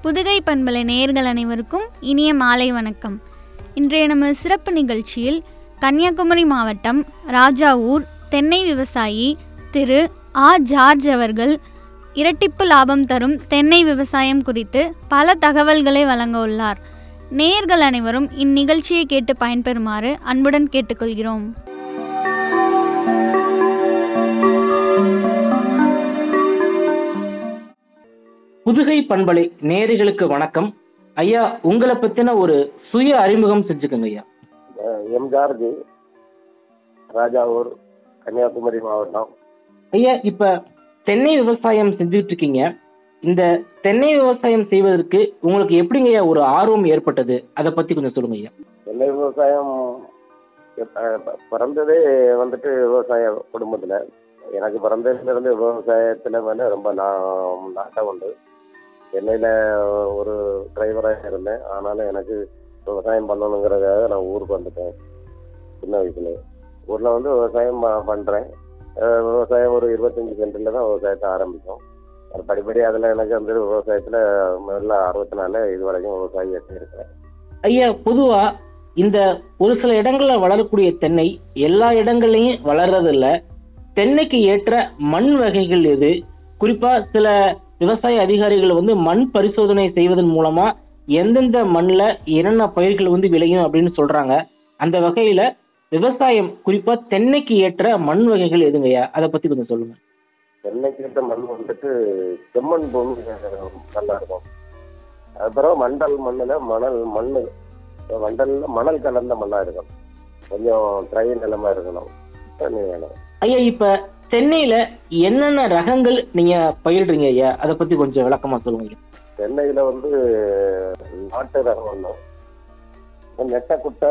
புதுகை பண்பலை நேயர்கள் அனைவருக்கும் இனிய மாலை வணக்கம் இன்றைய நம்ம சிறப்பு நிகழ்ச்சியில் கன்னியாகுமரி மாவட்டம் ராஜாவூர் தென்னை விவசாயி திரு ஆ ஜார்ஜ் அவர்கள் இரட்டிப்பு லாபம் தரும் தென்னை விவசாயம் குறித்து பல தகவல்களை வழங்க உள்ளார் நேயர்கள் அனைவரும் இந்நிகழ்ச்சியை கேட்டு பயன்பெறுமாறு அன்புடன் கேட்டுக்கொள்கிறோம் புதுகை பண்பலை நேயர்களுக்கு வணக்கம் ஐயா உங்களை பத்தின ஒரு சுய அறிமுகம் செஞ்சுக்கோங்க ஐயா எம் ஜார்ஜ் ராஜாவூர் கன்னியாகுமரி மாவட்டம் ஐயா இப்ப தென்னை விவசாயம் செஞ்சுட்டு இருக்கீங்க இந்த தென்னை விவசாயம் செய்வதற்கு உங்களுக்கு எப்படிங்க ஐயா ஒரு ஆர்வம் ஏற்பட்டது அதை பத்தி கொஞ்சம் சொல்லுங்க ஐயா தென்னை விவசாயம் எப்ப- ப- பிறந்ததே வந்துட்டு விவசாய குடும்பத்தில் எனக்கு பிறந்ததுலேருந்து விவசாயத்தில் மேலே ரொம்ப நா- நாட்டம் உண்டு சென்னையில் ஒரு டிரைவராக இருந்தேன் ஆனாலும் எனக்கு விவசாயம் பண்ணணுங்கிறதுக்காக நான் ஊருக்கு வந்துட்டேன் சின்ன வயசுல ஊரில் வந்து விவசாயம் ப- பண்றேன் அஹ் விவசாயம் ஒரு இருபத்தஞ்சி சென்டில் தான் விவசாயத்தை ஆரம்பித்தோம் அது படிப்படி அதில் எனக்கு வந்து விவசாயத்தில் முதல்ல அறுபத்தி நாலு இது வரைக்கும் விவசாயி இருக்கிறேன் ஐயா பொதுவா இந்த ஒரு சில இடங்கள்ல வளரக்கூடிய தென்னை எல்லா இடங்கள்லயும் வளர்றது இல்ல தென்னைக்கு ஏற்ற மண் வகைகள் எது குறிப்பா சில விவசாய அதிகாரிகள் வந்து மண் பரிசோதனை செய்வதன் மூலமா எந்தெந்த மண்ணுல என்னென்ன பயிர்கள் வந்து விளையும் அப்படின்னு சொல்றாங்க அந்த வகையில விவசாயம் குறிப்பா தென்னைக்கு ஏற்ற மண் வகைகள் எதுங்கய்யா அதை பத்தி கொஞ்சம் சொல்லுங்க தென்னைக்கு ஏற்ற மண் வந்துட்டு செம்மண் பூமி நல்லா இருக்கும் அப்புறம் மண்டல் மண்ணில் மணல் மண் மண்டலில் மணல் கலந்த மண்ணாக இருக்கணும் கொஞ்சம் ட்ரை நிலமா இருக்கணும் தண்ணி வேணும் ஐயா இப்ப தென்னையில என்னென்ன ரகங்கள் நீங்க பயிரிடுறீங்க ஐயா அதை பத்தி கொஞ்சம் விளக்கமா சொல்லுங்க ஐயா. தென்னையில் வந்து நாட்டு ரகம் ஒன்றும் நெட்டை குட்டை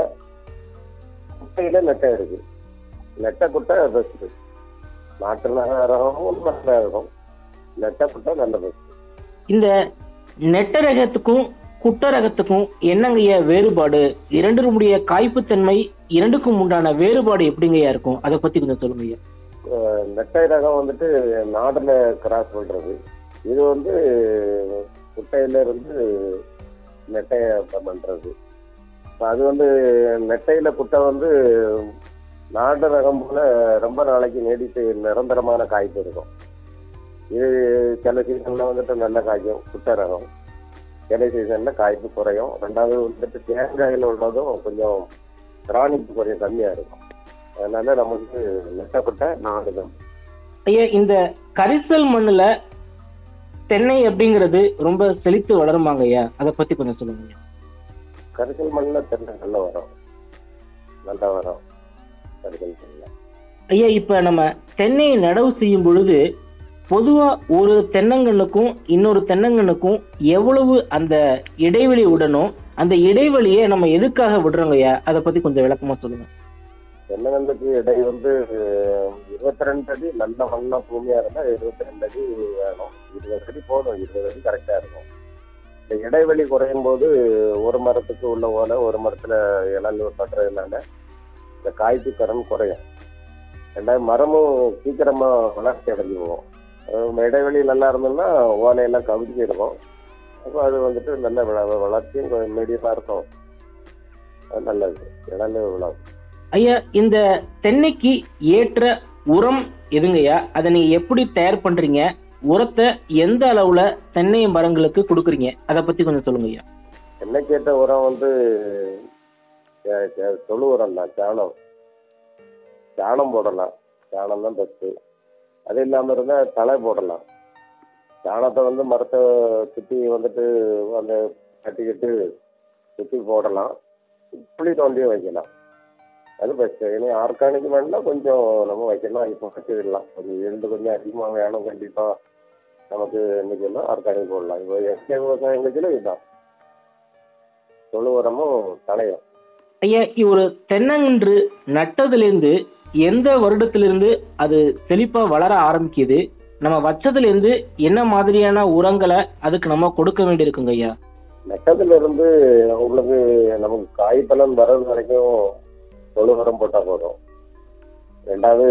குட்டையில் நெட்டை இருக்கு நெட்டை குட்டை பெஸ்ட்டு நாட்டு ரகமும் நல்லா இருக்கும் நெட்டை குட்டை நல்ல பெஸ்ட் இந்த நெட்ட ரகத்துக்கும் குட்ட ரகத்துக்கும் என்னங்கய்யா வேறுபாடு இரண்டினுடைய காய்ப்புத்தன்மை இரண்டுக்கும் உண்டான வேறுபாடு எப்படிங்கய்யா இருக்கும் அதை பத்தி கொஞ்சம் சொல்லுங்க ஐயா அஹ் நெட்டை ரகம் வந்துட்டு நாடுல கிராஸ் பண்றது இது வந்து குட்டையில இருந்து நெட்டைய ப- பண்றது இப்ப அது வந்து நெட்டையில குட்டை வந்து நாடு ரகம் போல ரொம்ப நாளைக்கு நீடித்து நிரந்தரமான காய்ப்பு இருக்கும் இது சில சீசன்ல வந்துட்டு நல்ல காய்க்கும் குட்டை ரகம் சில சீசன்ல காய்ப்பு குறையும் ரெண்டாவது வந்துட்டு தேங்காயில் உள்ளதும் கொஞ்சம் கிரானிக்கு கொஞ்சம் கம்மியா இருக்கும் அதனால நமக்கு நெட்டப்பட்ட நாடு தான் ஐயா இந்த கரிசல் மண்ணுல தென்னை அப்படிங்கிறது ரொம்ப செழித்து வளருமாங்க ஐயா அதை பத்தி கொஞ்சம் சொல்லுங்க ஐயா. கரிசல் மண்ணில் தென்னை நல்லா வரும் நல்லா வரும் கரிசல் மண்ணில் ஐயா இப்ப நம்ம தென்னையை நடவு செய்யும் பொழுது பொதுவா ஒரு தென்னங்கண்ணுக்கும் இன்னொரு தென்னங்கண்ணுக்கும் எவ்வளவு அந்த இடைவெளி விடணும் அந்த இடைவெளியை நம்ம எதுக்காக விடுறோங்க ஐயா அதை பத்தி கொஞ்சம் விளக்கமா சொல்லுங்க தென்னங்கன்றுக்கு இடை வந்து இருபத்தி ரெண்டு அடி நல்ல மண்ணா பூமியா இருந்தா இருபத்தி ரெண்டு அடி வேணும் இருபது அடி போதும் இருபது அடி கரெக்டா இருக்கும் இந்த இடைவெளி குறையும் போது ஒரு மரத்துக்கு உள்ள ஓலை ஒரு மரத்துல இளநீர் பட்டுறதுனால இந்த காய்ப்பு தரம் குறையும் ரெண்டாவது மரமும் சீக்கிரமா வளர்ச்சி அடைஞ்சு போகும் அது இடைவெளி நல்லா இருந்ததுன்னா ஓலையெல்லாம் கவிஞ்சு இருக்கும் அப்போ அது வந்துட்டு நல்ல வள- வளர்ச்சியும் மீடியமா இருக்கும் அது நல்லது இளநீர் வளரும் ஐயா இந்த தென்னைக்கு ஏற்ற உரம் எதுங்கய்யா அதை நீங்க எப்படி தயார் பண்றீங்க உரத்தை எந்த அளவுல தென்னை மரங்களுக்கு கொடுக்குறீங்க அதை பத்தி கொஞ்சம் சொல்லுங்க ஐயா என்ன கேட்ட உரம் வந்து அஹ், அஹ், தொழு உரம் தான் சாணம் சாணம் போடலாம் சாணம் தான் பெஸ்ட்டு அது இல்லாமல் இருந்தால் தலை போடலாம் சாணத்தை வந்து மரத்தை சுற்றி வந்துட்டு அந்த கட்டிக்கிட்டு சுற்றி போடலாம் புளி தோண்டியும் வைக்கலாம் அது பெஸ்ட்டு இனி ஆர்கானிக் வேணும்னா கொஞ்சம் நம்ம வைக்கலாம் இப்போ வச்சுக்கலாம் கொஞ்சம் இரண்டு கொஞ்சம் அதிகமாக வேணும் கண்டிப்பாக நமக்கு இன்னைக்குன்னா ஆர்கானிக் போடலாம் இப்போ எஸ்கே விவசாயம் கட்சியில் இதுதான் தொழு உரமும் தலையும் ஐயா இ- ஒரு தென்னங்கன்று நட்டதிலிருந்து எந்த வருடத்திலிருந்து அது செழிப்பா வளர ஆரம்பிக்குது நம்ம வச்சதுல இருந்து என்ன மாதிரியான உரங்களை அதுக்கு நம்ம கொடுக்க வேண்டியிருக்குங்க ஐயா நட்டத்துல இருந்து உங்களுக்கு நமக்கு காய் பலன் வர்றது வரைக்கும் தொழு உரம் போட்டால் போதும் ரெண்டாவது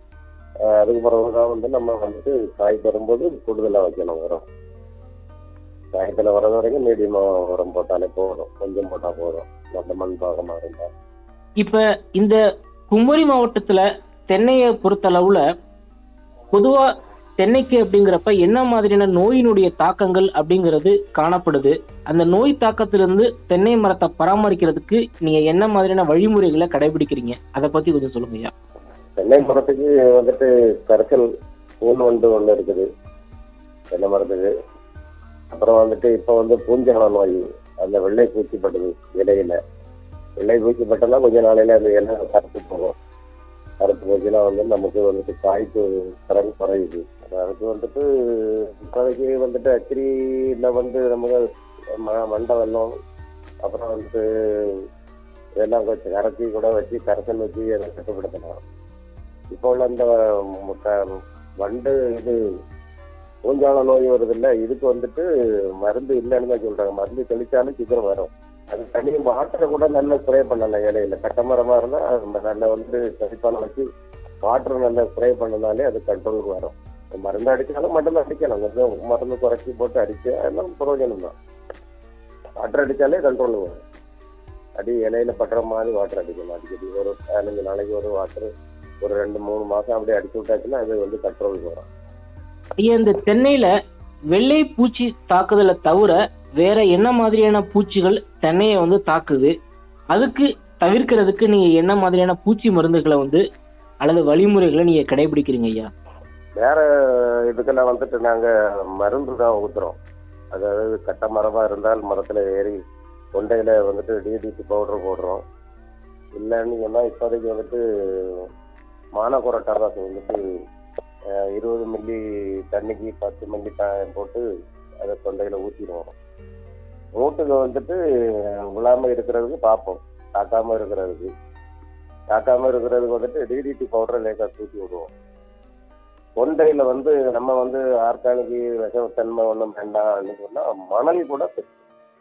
அஹ், அதுக்கு பிறகுதான் வந்து நம்ம வந்துட்டு காய் பெறும்போது கூடுதலாக வைக்கணும் உரம் காயத்தில் வர்றது வரைக்கும் மீடியமாக உரம் போட்டாலே போதும் கொஞ்சம் போட்டால் போதும் நல்ல மண் பாகமாக இருந்தால் இப்ப இந்த குமரி மாவட்டத்துல தென்னையை பொறுத்தளவுல பொதுவா தென்னைக்கு அப்படிங்கிறப்ப என்ன மாதிரியான நோயினுடைய தாக்கங்கள் அப்படிங்கிறது காணப்படுது அந்த நோய் தாக்கத்திலிருந்து தென்னை மரத்தை பராமரிக்கிறதுக்கு நீங்க என்ன மாதிரியான வழிமுறைகளை கடைபிடிக்கிறீங்க அதை பத்தி கொஞ்சம் சொல்லுங்க ஐயா தென்னை மரத்துக்கு வந்துட்டு கரைசல் ஊன் வண்டு ஒன்று இருக்குது தென்னை மரத்துக்கு அப்புறம் வந்துட்டு இப்போ வந்து பூஞ்சைகள நோய் அந்த வெள்ளை பூச்சி படுது இலையில வெள்ளை பூச்சி பட்டோம்னா கொஞ்ச நாளையில அந்த இலை கருத்து போகும் கருத்து போச்சுன்னா வந்து நமக்கு வந்துட்டு காய்ப்பு திறன் குறையுது அதுக்கு வந்துட்டு இப்போதைக்கு வந்துட்டு அக்கிரியில் வந்து நமக்கு ம- மண்டை வெள்ளம் அப்புறம் வந்துட்டு இதெல்லாம் கொஞ்சம் கரைச்சி கூட வச்சு கரைசல் வச்சு அதை கட்டுப்படுத்தலாம் இப்போ உள்ள அந்த ம- க- வண்டு இது பூஞ்சான நோய் வருது இல்ல இதுக்கு வந்துட்டு மருந்து இல்லைன்னு தான் சொல்றாங்க மருந்து தெளிச்சாலும் சீக்கிரம் வரும் அது தனி வாட்டரை கூட நல்லா ஸ்ப்ரே பண்ணலாம் இலையில கட்டமரமா இருந்தா நம்ம நல்லா வந்து தெளிப்பான வச்சு வாட்டர் நல்லா ஸ்ப்ரே பண்ணனாலே அது கண்ட்ரோலுக்கு வரும் மருந்து அடிச்சாலும் மட்டும் அடிக்கலாம் கொஞ்சம் மருந்து குறைச்சி போட்டு அடிச்சா எல்லாம் பிரயோஜனம் தான் வாட்டர் அடிச்சாலே கண்ட்ரோலுக்கு வரும் அடி இலையில படுற மாதிரி வாட்டர் அடிக்கணும் அடிக்கடி ஒரு பதினஞ்சு நாளைக்கு ஒரு வாட்டர் ஒரு ரெண்டு மூணு மாசம் அப்படியே அடிச்சு விட்டாச்சுன்னா அது வந்து கண்ட்ரோலுக்கு வரும் ஐயா இந்த தென்னையில வெள்ளை பூச்சி தாக்குதலை தவிர வேற என்ன மாதிரியான பூச்சிகள் தென்னையை வந்து தாக்குது அதுக்கு தவிர்க்கிறதுக்கு நீங்க என்ன மாதிரியான பூச்சி மருந்துகளை வந்து அல்லது வழிமுறைகளை நீங்க கடைபிடிக்கிறீங்க ஐயா வேற இதுக்கெல்லாம் வந்துட்டு நாங்க மருந்து தான் ஊத்துறோம் அதாவது கட்ட மரமா இருந்தால் மரத்துல ஏறி கொண்டையில வந்துட்டு டிடிசி பவுடர் போடுறோம் இல்லைன்னு சொன்னா இப்போதைக்கு வந்துட்டு மானக்குரட்டாபாஸ் வந்துட்டு அஹ், இருபது மில்லி தண்ணிக்கு பத்து மில்லி த போட்டு அதை தொண்டையில ஊற்றிடுவோம் மூட்டுக்கு வந்துட்டு விழாம இருக்கிறதுக்கு பார்ப்போம் தாக்காம இருக்கிறதுக்கு தாக்காம இருக்கிறதுக்கு வந்துட்டு டிடிடி பவுடரை லேசாக தூக்கி விடுவோம் கொண்டையில வந்து நம்ம வந்து ஆர்கானிக் விஷத்தன்மை ஒன்றும் வேண்டாம்னு சொன்னா மணல் கூட பெஸ்ட்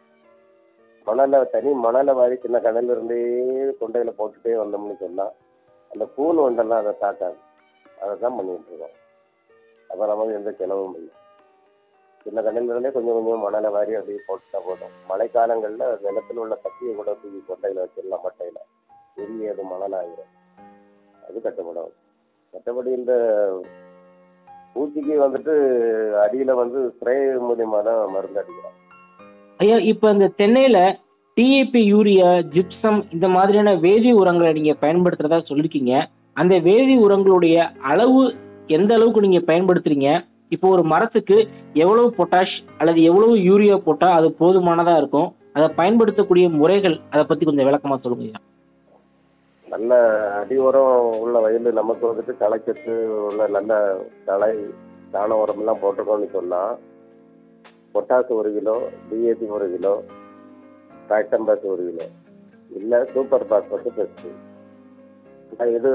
மணலை தனி மணலை வாரி சின்ன கடல்ல இருந்தே கொண்டையில போட்டுட்டே வந்தோம்னு சொன்னா அந்த கூன் வண்டெல்லாம் அதை தாக்காது அதை தான் பண்ணிட்டு இருக்கோம் அப்போ நமக்கு எந்த செலவும் இல்லை சின்ன கடல்ல இருந்தே கொஞ்சம் கொஞ்சம் மணலை வாரி அப்படியே போட்டுட்டா போதும் மழைக்காலங்கள்ல நிலத்தில் உள்ள சக்தியை கூட தூக்கி கொண்டையில வச்சிடலாம் மட்டையில பெரிய அது மணலாகிடும் அது கட்டுப்படும் மற்றபடி இந்த பூச்சிக்கு வந்துட்டு அடியில வந்து ஸ்ப்ரே மூலியமா தான் மருந்து அடிக்கிறோம் ஐயா இப்ப இந்த தென்னையில டிஏபி யூரியா ஜிப்சம் இந்த மாதிரியான வேதி உரங்களை நீங்க பயன்படுத்துறதா சொல்லிருக்கீங்க அந்த வேதி உரங்களுடைய அளவு எந்த அளவுக்கு நீங்க பயன்படுத்துறீங்க இப்போ ஒரு மரத்துக்கு எவ்வளவு பொட்டாஷ் அல்லது எவ்வளவு யூரியா போட்டா அது போதுமானதா இருக்கும் அதை பயன்படுத்தக்கூடிய முறைகள் அதை பத்தி கொஞ்சம் விளக்கமா சொல்லுங்க ஐயா நல்ல அடி உரம் உள்ள வயல் நமக்கு வந்துட்டு களைச்சத்து உள்ள நல்ல களை தான உரம் எல்லாம் போட்டிருக்கோம்னு சொன்னா பொட்டாசு ஒரு கிலோ டிஏபி ஒரு கிலோ பாஸ் ஒரு கிலோ இல்ல சூப்பர் பாஸ்பேட் பெஸ்ட் இது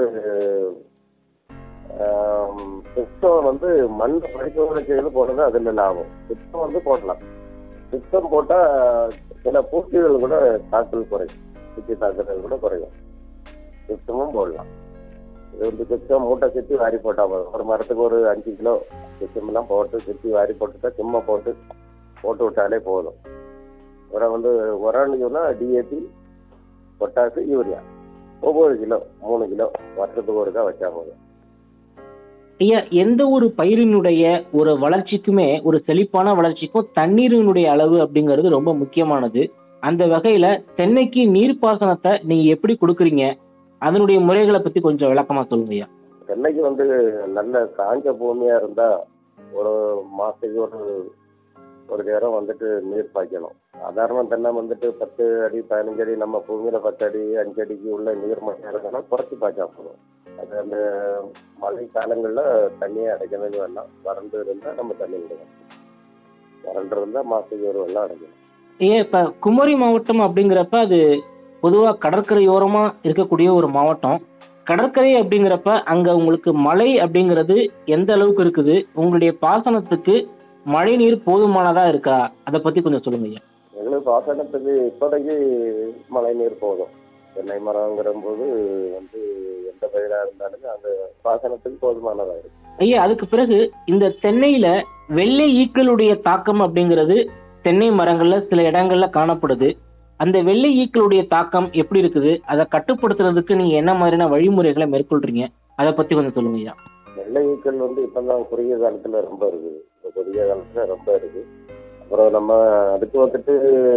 சிஸ்டம் வந்து மண் பரிசோதனை செய்து போடுறது அதுல லாபம் சிஸ்டம் வந்து போடலாம் சிஸ்டம் போட்டா சில பூச்சிகள் கூட தாக்கல் குறையும் பூச்சி தாக்குதல் கூட குறையும் சிஸ்டமும் போடலாம் இது வந்து சிஸ்டம் மூட்டை சுற்றி வாரி போட்டா போதும் ஒரு மரத்துக்கு ஒரு அஞ்சு கிலோ சிஸ்டம் எல்லாம் போட்டு சுற்றி வாரி போட்டுட்டா சும்மா போட்டு போட்டு விட்டாலே போதும் உரம் வந்து உரம்னு சொன்னால் டிஏபி பொட்டாசு யூரியா ஒவ்வொரு கிலோ மூணு கிலோ வருஷத்துக்கு ஒருக்கா வச்சா போதும் ஐயா எந்த ஒரு பயிரினுடைய ஒரு வளர்ச்சிக்குமே ஒரு செழிப்பான வளர்ச்சிக்கும் தண்ணீரினுடைய அளவு அப்படிங்கிறது ரொம்ப முக்கியமானது அந்த வகையில தென்னைக்கு நீர்ப்பாசனத்தை நீங்க எப்படி கொடுக்குறீங்க அதனுடைய முறைகளை பத்தி கொஞ்சம் விளக்கமா சொல்லுங்க ஐயா தென்னைக்கு வந்து நல்ல காஞ்ச பூமியா இருந்தா ஒரு மாசத்துக்கு ஒரு ஒரு நேரம் வந்துட்டு நீர் பாய்க்கணும் சாதாரண தென்னை வந்துட்டு பத்து அடி பதினஞ்சு அடி நம்ம பூமியில பத்து அடி அஞ்சு அடிக்கு உள்ள நீர் மட்டம் இருந்தாலும் குறைச்சி பாய்ச்சா போதும் அது அந்த மழை காலங்கள்ல தண்ணியை அடைக்கவே வேண்டாம் வறண்டு இருந்தா நம்ம தண்ணி விடுவோம் வறண்டு இருந்தா மாசத்துக்கு ஒரு வெள்ளம் அடைக்கணும் ஏன் இப்ப குமரி மாவட்டம் அப்படிங்கிறப்ப அது பொதுவா கடற்கரையோரமா இருக்கக்கூடிய ஒரு மாவட்டம் கடற்கரை அப்படிங்கிறப்ப அங்க உங்களுக்கு மழை அப்படிங்கிறது எந்த அளவுக்கு இருக்குது உங்களுடைய பாசனத்துக்கு மழை நீர் போதுமானதா இருக்கா அதை பத்தி கொஞ்சம் சொல்லுங்க ஐயா எங்களுக்கு பாசனத்துக்கு இப்போதைக்கு மழை நீர் போதும் தென்னை மரங்கிற போது வந்து எந்த பயிரா இருந்தாலுமே அந்த பாசனத்துக்கு போதுமானதா இருக்கு ஐயா அதுக்கு பிறகு இந்த தென்னையில வெள்ளை ஈக்களுடைய தாக்கம் அப்படிங்கிறது தென்னை மரங்கள்ல சில இடங்கள்ல காணப்படுது அந்த வெள்ளை ஈக்களுடைய தாக்கம் எப்படி இருக்குது அதை கட்டுப்படுத்துறதுக்கு நீங்க என்ன மாதிரியான வழிமுறைகளை மேற்கொள்றீங்க அதை பத்தி கொஞ்சம் சொல்லுங்க ஐயா வெள்ளை ஈக்கள் வந்து இப்பதான் குறுகிய காலத்துல ரொம்ப இருக்குது இந்த குறுகிய காலத்துல ரொம்ப இருக்கு அப்புறம் நம்ம அடுத்து வந்துட்டு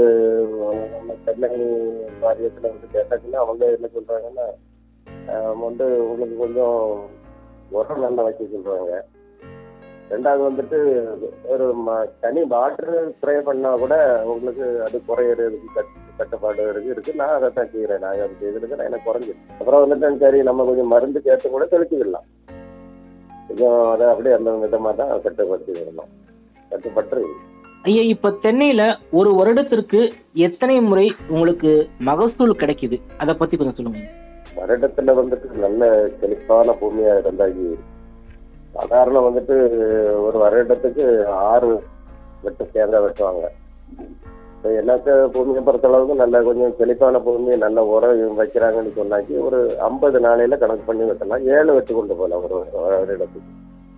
நம்ம சென்னை வாரியத்துல வந்து கேட்டாச்சுன்னா அவங்க என்ன சொல்றாங்கன்னா ஆஹ் வந்து உங்களுக்கு கொஞ்சம் உரம் நல்லா வைக்க சொல்றாங்க ரெண்டாவது வந்துட்டு ஒரு ம- தனி வாட்டர் ஸ்ப்ரே பண்ணா கூட உங்களுக்கு அது குறையிறதுக்கு கட் கட்டுப்பாடு இருக்கு இருக்கு நான் அதை தான் செய்கிறேன் நான் அது செய்திருக்கேன் எனக்கு குறைஞ்சிருக்கு அப்புறம் வந்துட்டு சரி நம்ம கொஞ்சம் மருந்து சேர்த்து கூட தெளிச்சுக்கலாம் கொஞ்சம் அதை அப்படியே அந்த விதமாக தான் கட்டுப்படுத்திக்கிறணும் கட்டுப்பட்டு ஐயா இப்ப தென்னையில ஒரு வருடத்திற்கு எத்தனை முறை உங்களுக்கு மகசூல் கிடைக்குது அதை பத்தி கொஞ்சம் சொல்லுங்க ஐயா. வருடத்துல வந்துட்டு நல்ல செழிப்பான பூமியா இருந்தாகி சாதாரண வந்துட்டு ஒரு வருடத்துக்கு ஆறு வெட்டு தேங்காய் வெட்டுவாங்க இப்போ எனக்கு பூமியை பொறுத்தளவுக்கு நல்ல கொஞ்சம் செழிப்பான பூமி நல்ல உரம் வைக்கிறாங்கன்னு சொன்னாக்கி ஒரு ஐம்பது நாளையில கணக்கு பண்ணி வெட்டலாம் ஏழு வெட்டு கொண்டு போகலாம் ஒரு வருடத்துக்கு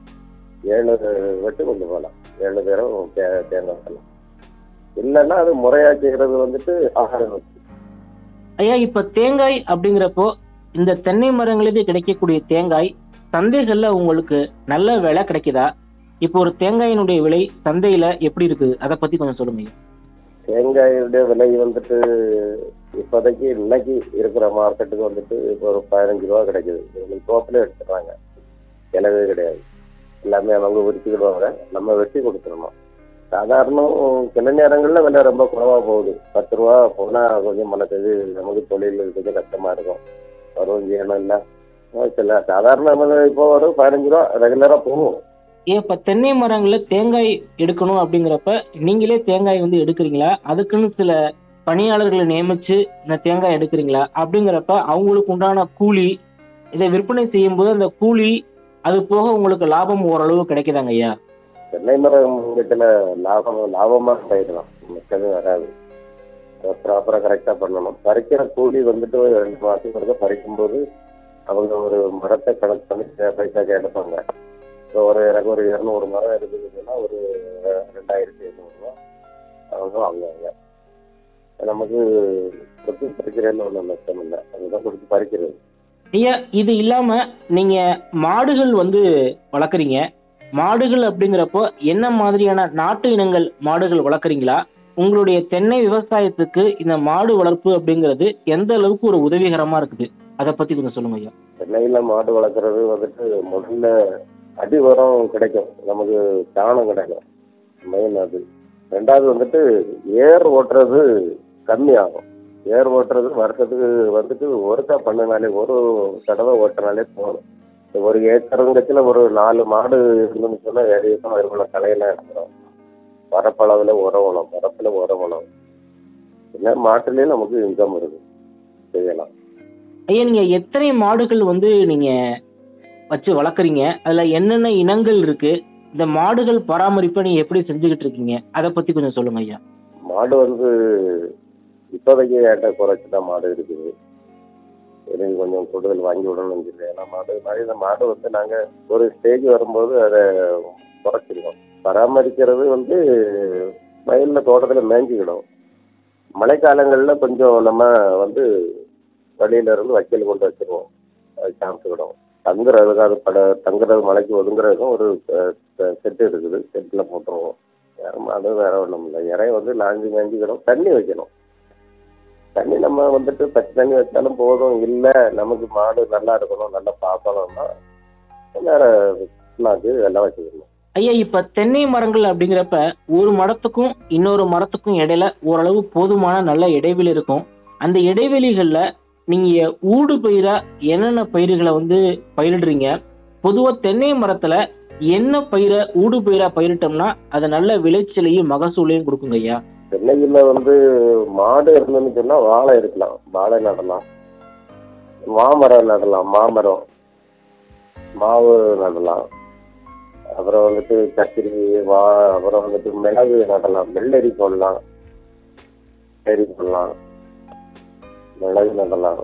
ஏழு வெட்டு கொண்டு போகலாம் ஏழு பேரும் தே தேங்காய் வெட்டலாம் இல்லைன்னா அது முறையா செய்யறது வந்துட்டு ஆகாரம் வச்சு ஐயா இப்ப தேங்காய் அப்படிங்கிறப்போ இந்த தென்னை மரங்களிலிருந்து கிடைக்கக்கூடிய தேங்காய் சந்தைகள்ல உங்களுக்கு நல்ல விலை கிடைக்குதா இப்போ ஒரு தேங்காயினுடைய விலை சந்தையில எப்படி இருக்குது அதை பத்தி கொஞ்சம் சொல்லுங்க ஐயா. தேங்காயுடைய விலை வந்துட்டு இப்போதைக்கு இன்னைக்கு இருக்கிற மார்க்கெட்டுக்கு வந்துட்டு இப்போ ஒரு பதினஞ்சு ரூபா கிடைக்குது இன்னைக்கு தோப்பிலே எடுத்துடுறாங்க கிளவே கிடையாது எல்லாமே அவங்க உரிச்சுக்கிடுவாங்க நம்ம வெட்டி கொடுத்துடணும் சாதாரண சில நேரங்களில் விலை ரொம்ப குறைவாக போகுது பத்து ரூபா போனால் கொஞ்சம் மனசது நமக்கு தொழில் கொஞ்சம் கஷ்டமாக இருக்கும் வரும் செய்யணும் இல்லை சில சாதாரண விலை இப்போ ஒரு பதினஞ்சு ரூபா ரெகுலராக போகும் ஏன் இப்ப தென்னை மரங்கள்ல தேங்காய் எடுக்கணும் அப்படிங்கிறப்ப நீங்களே தேங்காய் வந்து எடுக்கிறீங்களா அதுக்குன்னு சில பணியாளர்களை நியமிச்சு இந்த தேங்காய் எடுக்கிறீங்களா அப்படிங்கிறப்ப அவங்களுக்கு உண்டான கூலி இதை விற்பனை செய்யும்போது அந்த கூலி அது போக உங்களுக்கு லாபம் ஓரளவு கிடைக்குதாங்க ஐயா தென்னை மரம் இடத்துல லாபம் லாபமாக பயிரலாம் மிச்சமே வராது ப்ராப்பராக கரெக்டாக பண்ணணும் பறிக்கிற கூலி வந்துட்டு ஒரு ரெண்டு மாதத்துக்கு ஒருக்க பறிக்கும்போது அவங்க ஒரு மரத்தை கணக்கு பண்ணி பை- பைசா கேட்பாங்க இப்போ ஒரு எனக்கு ஒரு இரநூறு மரம் இருக்குதுன்னா ஒரு ரெண்டாயிரத்தி ஐநூறுரூவா அவங்க வாங்குவாங்க நமக்கு கொடுத்து பறிக்கிறதுல ஒன்றும் நஷ்டம் இல்லை அதுதான் கொடுத்து பறிக்கிறது ஐயா இது இல்லாம நீங்க மாடுகள் வந்து வளர்க்குறீங்க மாடுகள் அப்படிங்கிறப்போ என்ன மாதிரியான நாட்டு இனங்கள் மாடுகள் வளர்க்குறீங்களா உங்களுடைய தென்னை விவசாயத்துக்கு இந்த மாடு வளர்ப்பு அப்படிங்கிறது எந்த அளவுக்கு ஒரு உதவிகரமா இருக்குது அதை பத்தி கொஞ்சம் சொல்லுங்க ஐயா சென்னையில் மாடு வளர்க்குறது வந்துட்டு முதல்ல அடி உரம் கிடைக்கும் நமக்கு சாணம் கிடைக்கும் மெயின் அது ரெண்டாவது வந்துட்டு ஏர் ஓட்டுறது கம்மியாகும் ஏர் ஓட்டுறது வருஷத்துக்கு வந்துட்டு ஒருக்கா பண்ணினாலே ஒரு தடவை ஓட்டினாலே போதும் ஒரு ஏக்கருங்கத்தில் ஒரு நாலு மாடு இருந்துன்னு சொன்னால் ஏரியம் இவ்வளோ களையெல்லாம் எடுத்துரும் வரப்பளவில் உரவணும் வரப்பில் உரவணும் இல்லை மாட்டுலேயும் நமக்கு இன்கம் இருக்கு செய்யலாம் ஐயா நீங்க எத்தனை மாடுகள் வந்து நீங்க வச்சு வளர்க்குறீங்க அதுல என்னென்ன இனங்கள் இருக்கு இந்த மாடுகள் பராமரிப்பை நீங்க எப்படி செஞ்சுக்கிட்டு இருக்கீங்க அதை பத்தி கொஞ்சம் சொல்லுங்க ஐயா மாடு வந்து இப்போதைக்கு ஏட்ட குறைச்சி தான் மாடு இருக்குது எனக்கு கொஞ்சம் கூடுதல் வாங்கி விடணும்னு சொல்லி ஏன்னா மாடு மாதிரி இந்த மாடு வந்து நாங்கள் ஒரு ஸ்டேஜ் வரும்போது அதை குறைச்சிருக்கோம் பராமரிக்கிறது வந்து வயலில் தோட்டத்தில் மேய்ஞ்சிக்கிடும் மழைக்காலங்களில் கொஞ்சம் நம்ம வந்து வழியில இருந்து வைக்கல் கொண்டு வச்சிருவோம் அது சாப்பிட்டுக்கிடும் தங்குறதுக்கு அது பட தங்குறது மழைக்கு ஒதுங்குறதுக்கும் ஒரு செட்டு இருக்குது செட்டில் போட்டுருவோம் வேற மாடு வேற ஒன்றும் இல்லை இறைய வந்து லாஞ்சி மேஞ்சிக்கிடும் தண்ணி வைக்கணும் தண்ணி நம்ம வந்துட்டு பச்சை தண்ணி வச்சாலும் போதும் இல்லை நமக்கு மாடு நல்லா இருக்கணும் நல்லா பார்க்கணும்னா வேற பின்னாக்கு எல்லாம் வச்சுக்கணும் ஐயா இப்ப தென்னை மரங்கள் அப்படிங்கிறப்ப ஒரு மரத்துக்கும் இன்னொரு மரத்துக்கும் இடையில ஓரளவு போதுமான நல்ல இடைவெளி இருக்கும் அந்த இடைவெளிகள்ல நீங்க ஊடு பயிரா என்னென்ன பயிர்களை வந்து பயிரிடுறீங்க பொதுவா தென்னை மரத்துல என்ன பயிரை ஊடு பயிரா பயிரிட்டோம்னா அது நல்ல விளைச்சலையும் மகசூலையும் கொடுக்குங்க ஐயா சென்னையில் வந்து மாடு இருந்துன்னு சொன்னால் வாழை இருக்கலாம் வாழை நடலாம் மாமரம் நடலாம் மாமரம் மாவு நடலாம் அப்புறம் வந்துட்டு கத்திரி வா அப்புறம் வந்துட்டு மிளகு நடலாம் வெள்ளரி போடலாம் வெள்ளரி போடலாம் மிளகு நடலாம்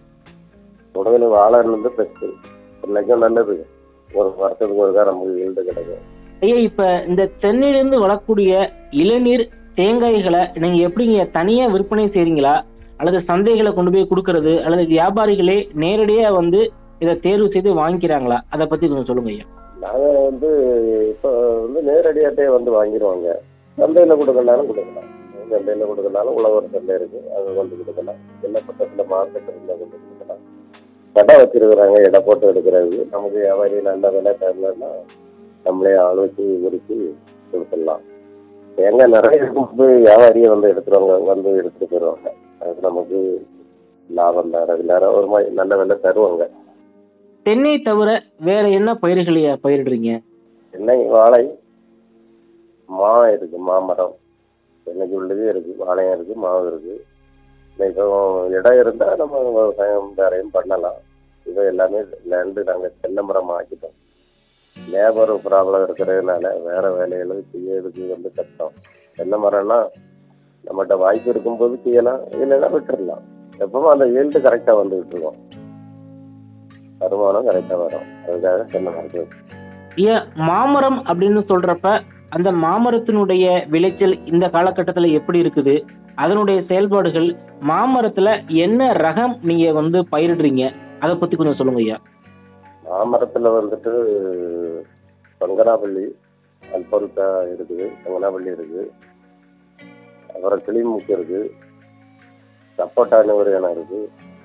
உடனே வாழை வந்து பெஸ்ட்டு இன்னைக்கும் நல்லது ஒரு வருஷத்துக்கு ஒருக்கா நமக்கு ஈல்டு கிடைக்கும் ஐயா இப்ப இந்த தென்னையிலிருந்து வரக்கூடிய இளநீர் தேங்காய்களை நீங்க எப்படிங்க தனியா விற்பனை செய்றீங்களா அல்லது சந்தைகளை கொண்டு போய் கொடுக்கறது அல்லது வியாபாரிகளே நேரடியா வந்து இதை தேர்வு செய்து வாங்கிக்கிறாங்களா அதை பத்தி கொஞ்சம் சொல்லுங்க ஐயா நாங்க வந்து இப்போ வந்து நேரடியாட்டே வந்து வாங்கிடுவாங்க சந்தையில கொடுக்கறனாலும் கொடுக்கலாம் சந்தையில கொடுக்கறனாலும் உழவர் சந்தை இருக்கு அங்க கொண்டு கொடுக்கலாம் இல்லை பக்கத்துல மார்க்கெட் இருந்தா கொண்டு கொடுக்கலாம் கடை வச்சிருக்கிறாங்க எடை போட்டு எடுக்கிறது நமக்கு வியாபாரி நல்ல விலை தரலன்னா நம்மளே ஆள் வச்சு உரிச்சு கொடுத்துடலாம் தேங்காய் நிறைய இருக்கும்போது வியாபாரியை வந்து எடுத்துருவாங்க வந்து எடுத்துட்டு போயிடுவாங்க அது நமக்கு லாபம் தான் ரெகுலராக ஒரு மாதிரி நல்ல விலை தருவாங்க தென்னை தவிர வேற என்ன பயிர்களை பயிரிடுறீங்க தென்னை வாழை மா இருக்கு மாமரம் தென்னைக்கு உள்ளதே இருக்கு வாழையும் இருக்கு மாவு இருக்கு இப்போ இடம் இருந்தால் நம்ம விவசாயம் வேறையும் பண்ணலாம் இது எல்லாமே லேண்டு நாங்கள் தென்னை மரம் ஆக்கிட்டோம் லேபர் ப்ராப்ளம் இருக்கிறதுனால வேற வேலைகளும் செய்யறதுக்கு வந்து கஷ்டம் தென்னை மரம்னா நம்மகிட்ட வாய்ப்பு இருக்கும்போது செய்யலாம் இல்லைன்னா விட்டுடலாம் எப்பவும் அந்த ஈல்டு கரெக்டாக வந்துகிட்டு இருக்கோம் வருமானம் கரெக்டாக வரும் அதுக்காக தென்னை மரத்து ஐயா மாமரம் அப்படின்னு சொல்றப்ப அந்த மாமரத்தினுடைய விளைச்சல் இந்த காலகட்டத்துல எப்படி இருக்குது அதனுடைய செயல்பாடுகள் மாமரத்துல என்ன ரகம் நீங்க வந்து பயிரிடுறீங்க அதை பத்தி கொஞ்சம் சொல்லுங்க ஐயா மாமரத்தில் வந்துட்டு பங்கனாப்பள்ளி அல்பருத்தா இருக்குது பங்கனாப்பள்ளி இருக்குது அப்புறம் கிளிமுக்கு இருக்கு சப்போட்டான்னு ஒரு இனம் இருக்கு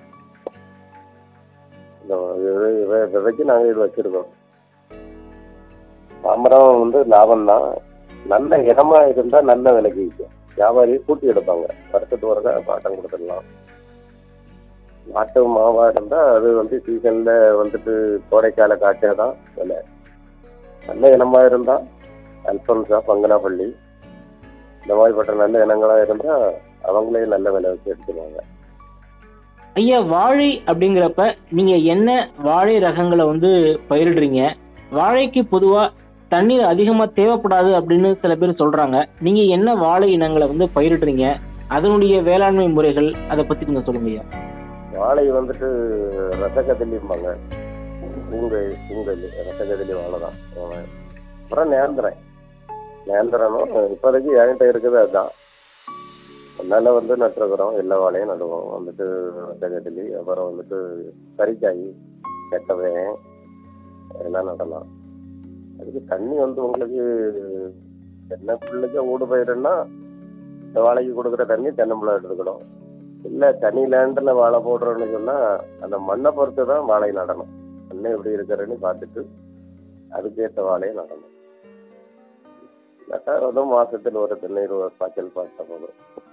இந்த இது- இது- விதைக்கு நாங்கள் இது வச்சிருக்கோம் மாமரம் வந்து லாபம் தான் நல்ல இடமா இருந்தால் நல்ல விலைக்கு விற்கும் வியாபாரி கூட்டி எடுப்பாங்க வருஷத்துக்கு ஒருக்கா பாட்டம் கொடுத்துடலாம் நாட்டு மாவா இருந்தா அது வந்து சீசன்ல வந்துட்டு கோடைக்கால காய்ச்சா தான் விலை நல்ல இனமா இருந்தா அல்பன்சா பங்கனாப்பள்ளி இந்த மாதிரிப்பட்ட நல்ல இனங்களா இருந்தா அவங்களே நல்ல விலை வச்சு எடுத்துருவாங்க ஐயா வாழை அப்படிங்கிறப்ப நீங்க என்ன வாழை ரகங்களை வந்து பயிரிடுறீங்க வாழைக்கு பொதுவா தண்ணீர் அதிகமா தேவைப்படாது அப்படின்னு சில பேர் சொல்றாங்க நீங்க என்ன வாழை இனங்களை வந்து பயிரிடுறீங்க அதனுடைய வேளாண்மை முறைகள் அதை பத்தி கொஞ்சம் சொல்லுங்க ஐயா வாழை வந்துட்டு ரசகதலிம்பாங்க பூங்கை பூங்கல் ரசகதலி வாழை தான் அப்புறம் நேந்திரன் நேந்திரனும் இப்போதைக்கு என்கிட்ட இருக்குது அதுதான் அதனால வந்து நட்டுருக்குறோம் எல்லா வாழையும் நடுவோம் வந்துட்டு ரசகதலி அப்புறம் வந்துட்டு கறிக்காய் கெட்டவை எல்லாம் நடலாம் அதுக்கு தண்ணி வந்து உங்களுக்கு தென்னை பிள்ளைக்கு ஊடு பயிருன்னா இந்த வாழைக்கு கொடுக்குற தண்ணி தென்னம்பிள்ளை எடுத்துக்கணும் இல்லை தனி லேண்டில் வாழை போடுறோன்னு சொன்னால் அந்த மண்ணை பொறுத்து தான் வாழை நடணும் மண்ணை எப்படி இருக்கிறன்னு பார்த்துட்டு அதுக்கேற்ற வாழையை நடணும் நட்டா வந்து மாசத்துல ஒரு தண்ணீர் ஒரு பாய்ச்சல் பார்த்தா போதும்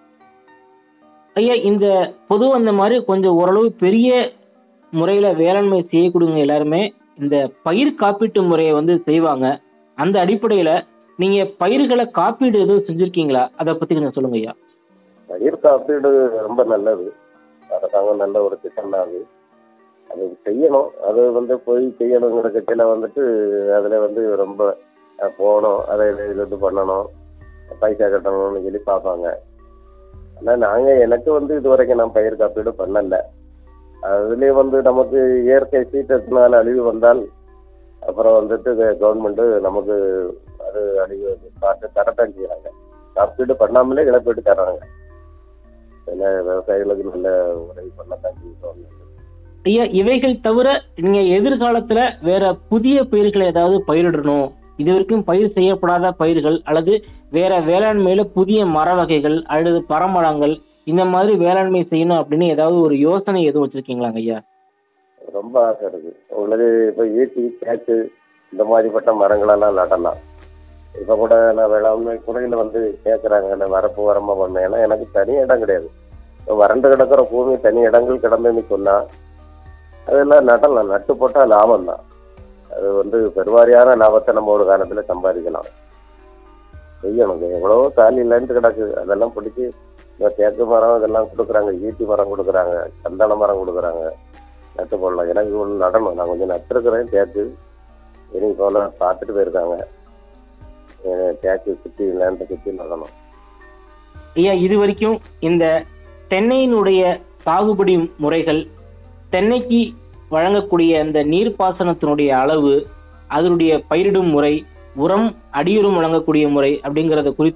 ஐயா இந்த பொதுவா இந்த மாதிரி கொஞ்சம் ஓரளவு பெரிய முறையில வேளாண்மை செய்யக்கூடியவங்க எல்லாருமே இந்த பயிர் காப்பீட்டு முறையை வந்து செய்வாங்க அந்த அடிப்படையில நீங்க பயிர்களை காப்பீடு எதுவும் செஞ்சிருக்கீங்களா அதை பத்தி கொஞ்சம் சொல்லுங்க ஐயா பயிர் காப்பீடு ரொம்ப நல்லது அரசாங்கம் நல்ல ஒரு திட்டம் தான் அது அது செய்யணும் அது வந்து போய் செய்யணுங்கிற கட்சியில் வந்துட்டு அதில் வந்து ரொம்ப அஹ், போகணும் அதை இது இது இது பண்ணணும் பைசா கட்டணும்னு சொல்லி பார்ப்பாங்க ஆனால் நாங்கள் எனக்கு வந்து இது வரைக்கும் நான் பயிர் காப்பீடு பண்ணல அதுலேயே வந்து நமக்கு இயற்கை சீற்றத்தினால அழிவு வந்தால் அப்புறம் வந்துட்டு கவர்மெண்ட்டு நமக்கு அது அழிவு பார்த்து தரத்தான் செய்கிறாங்க காப்பீடு பண்ணாமலே இழப்பீடு தர்றாங்க சில விவசாயிகளுக்கு நல்ல உதவி பண்ணத்தான் செய்யும் ஐயா இவைகள் தவிர நீங்க எதிர்காலத்துல வேற புதிய பயிர்களை ஏதாவது பயிரிடணும் இது வரைக்கும் பயிர் செய்யப்படாத பயிர்கள் அல்லது வேற வேளாண்மையில புதிய மர வகைகள் அல்லது பரமரங்கள் இந்த மாதிரி வேளாண்மை செய்யணும் அப்படின்னு ஏதாவது ஒரு யோசனை எதுவும் வச்சிருக்கீங்களாங்க ஐயா ரொம்ப ஆசை இருக்கு உங்களுக்கு இப்போ ஈட்டி தேக்கு இந்த மாதிரிப்பட்ட மரங்களெல்லாம் நடலாம் இப்போ கூட நான் வேளாண்மை துறையில் வந்து கேட்குறாங்க இந்த வரப்பு வரமா பண்ணேன் ஏன்னா எனக்கு தனி இடம் கிடையாது இப்போ வறண்டு கிடக்கிற பூமி தனி இடங்கள் கிடந்துன்னு சொன்னால் அதெல்லாம் நடலாம் நட்டு போட்டால் லாபம் தான் அது வந்து பெருவாரியான லாபத்தை நம்ம ஒரு காலத்தில் சம்பாதிக்கலாம் செய்யணும் எவ்வளவோ காலி இல்லைன்ட்டு கிடக்கு அதெல்லாம் பிடிச்சி இந்த தேக்கு மரம் இதெல்லாம் கொடுக்குறாங்க ஈட்டி மரம் கொடுக்குறாங்க சந்தன மரம் கொடுக்குறாங்க நட்டு போடலாம் எனக்கு ஒன்று நடணும் நான் கொஞ்சம் நட்டுருக்கிறேன் தேக்கு இனி போல பார்த்துட்டு போயிருக்காங்க அஹ் தேக்கு சுற்றி லேண்டை சுற்றி நடணும் ஐயா இது வரைக்கும் இந்த தென்னையினுடைய சாகுபடி முறைகள் தென்னைக்கு வழங்கக்கூடிய அந்த நீர்ப்பாசனத்தினுடைய அளவு அதனுடைய பயிரிடும் முறை உரம் அடியுரம் வழங்கக்கூடிய முறை அப்படிங்கறத குறித்து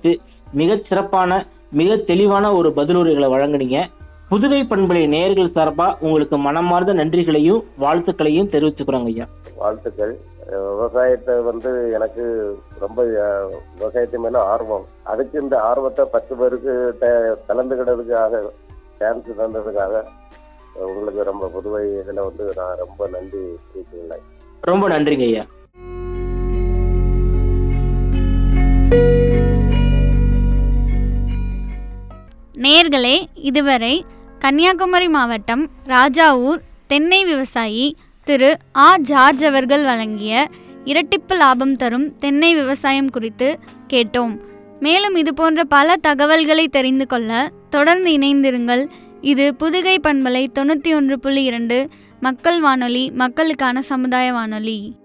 மிகச் சிறப்பான மிக தெளிவான ஒரு பதிலுரைகளை வழங்குனீங்க புதுவை பண்பலை நேயர்கள் சார்பா உங்களுக்கு மனமார்ந்த நன்றிகளையும் வாழ்த்துக்களையும் தெரிவிச்சுக்கிறோங்க ஐயா வாழ்த்துக்கள் அஹ் விவசாயத்தை வந்து எனக்கு ரொம்ப அஹ், விவசாயத்து மேல ஆர்வம் அதுக்கு இந்த ஆர்வத்தை பத்து பேருக்கு த- கலந்துக்கிட்டதுக்காக சான்ஸ் தந்ததுக்காக அஹ், உங்களுக்கு ரொம்ப புதுவை இதில் வந்து நான் ரொம்ப நன்றி தெரிவித்துள்ளேன் ரொம்ப நன்றிங்க ஐயா நேர்களே இதுவரை கன்னியாகுமரி மாவட்டம் ராஜாவூர் தென்னை விவசாயி திரு ஆ ஜார்ஜ் அவர்கள் வழங்கிய இரட்டிப்பு லாபம் தரும் தென்னை விவசாயம் குறித்து கேட்டோம் மேலும் இது போன்ற பல தகவல்களை தெரிந்து கொள்ள தொடர்ந்து இணைந்திருங்கள் இது புதுகை பண்பலை தொண்ணூற்றி ஒன்று புள்ளி இரண்டு மக்கள் வானொலி மக்களுக்கான சமுதாய வானொலி